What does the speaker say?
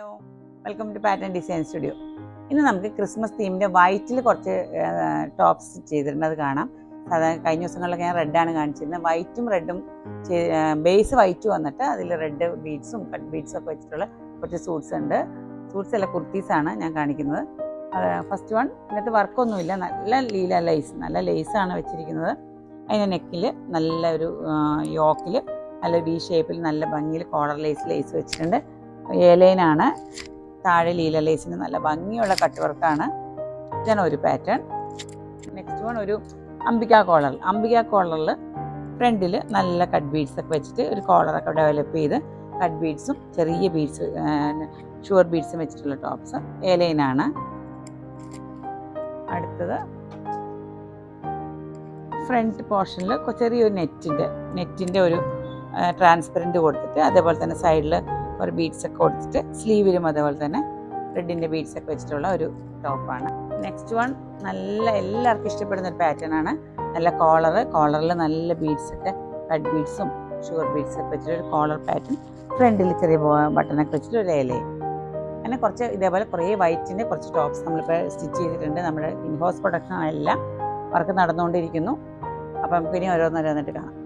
hello welcome to pattern design studio ഇന്ന് നമുക്ക് Christmas തീമിൻ്റെ വൈറ്റിൽ കുറച്ച് ടോപ്സ് ചെയ്തിട്ടുണ്ട് അത് കാണാം സാധാരണ കഴിഞ്ഞ ദിവസങ്ങളിലൊക്കെ ഞാൻ റെഡാണ് കാണിച്ചിരുന്നത് വൈറ്റും റെഡും ബേസ് വൈറ്റ് വന്നിട്ട് അതിൽ റെഡ് ബീഡ്സും കട്ട് ബീഡ്സും ഒക്കെ വെച്ചിട്ടുള്ള കുറച്ച് സൂട്ട്സ് ഉണ്ട് സൂട്ട്സ് അല്ല കുർത്തീസാണ് ഞാൻ കാണിക്കുന്നത് ഫസ്റ്റ് വൺ ഇതിനകത്ത് വർക്കൊന്നുമില്ല നല്ല ലീല ലൈസ് നല്ല ലേസാണ് വെച്ചിരിക്കുന്നത് അതിൻ്റെ നെക്കിൽ നല്ല ഒരു യോക്കിൽ നല്ല വി ഷേപ്പിൽ നല്ല ഭംഗിയിൽ കോളർ ലേസ് ലേസ് വെച്ചിട്ടുണ്ട് ഏലൈനാണ് താഴെ ലീല ലേസിന് നല്ല ഭംഗിയുള്ള കട്ട് വർക്കാണ് ഇതാണ് ഒരു പാറ്റേൺ നെക്സ്റ്റ് വൺ ഒരു അംബിക കോളർ അംബിക കോളറിൽ ഫ്രണ്ടിൽ നല്ല കട്ട് ബീഡ്സ് ഒക്കെ വെച്ചിട്ട് ഒരു കോളറൊക്കെ ഡെവലപ്പ് ചെയ്ത് കട്ട് ബീഡ്സും ചെറിയ ബീഡ്സ് ഷുവർ ബീഡ്സും വെച്ചിട്ടുള്ള ടോപ്സ് ഏലൈനാണ് അടുത്തത് ഫ്രണ്ട് പോർഷനിൽ ചെറിയൊരു നെറ്റിൻ്റെ നെറ്റിൻ്റെ ഒരു ട്രാൻസ്പെറൻറ്റ് കൊടുത്തിട്ട് അതേപോലെ തന്നെ സൈഡിൽ ഒരു ബീഡ്സ് ഒക്കെ കൊടുത്തിട്ട് സ്ലീവിലും അതേപോലെ തന്നെ റെഡിൻ്റെ ബീഡ്സ് ഒക്കെ വെച്ചിട്ടുള്ള ഒരു ടോപ്പാണ് നെക്സ്റ്റ് വൺ നല്ല എല്ലാവർക്കും ഇഷ്ടപ്പെടുന്ന ഒരു പാറ്റേൺ ആണ് നല്ല കോളർ കോളറിൽ നല്ല ബീഡ്സ് ഒക്കെ കട്ട് ബീഡ്സും ഷുഗർ ബീഡ്സ് ഒക്കെ വെച്ചിട്ട് ഒരു കോളർ പാറ്റേൺ ഫ്രണ്ടിൽ ചെറിയ ബട്ടണൊക്കെ വെച്ചിട്ട് ഒരു ഇലയും അങ്ങനെ കുറച്ച് ഇതേപോലെ കുറേ വൈറ്റിൻ്റെ കുറച്ച് ടോപ്സ് നമ്മളിപ്പോൾ സ്റ്റിച്ച് ചെയ്തിട്ടുണ്ട് നമ്മുടെ ഇൻഹോസ് പ്രൊഡക്ഷൻ എല്ലാം വർക്ക് നടന്നുകൊണ്ടിരിക്കുന്നു അപ്പോൾ നമുക്ക് ഇനി ഓരോന്നോരോന്നിട്ട് കാണാം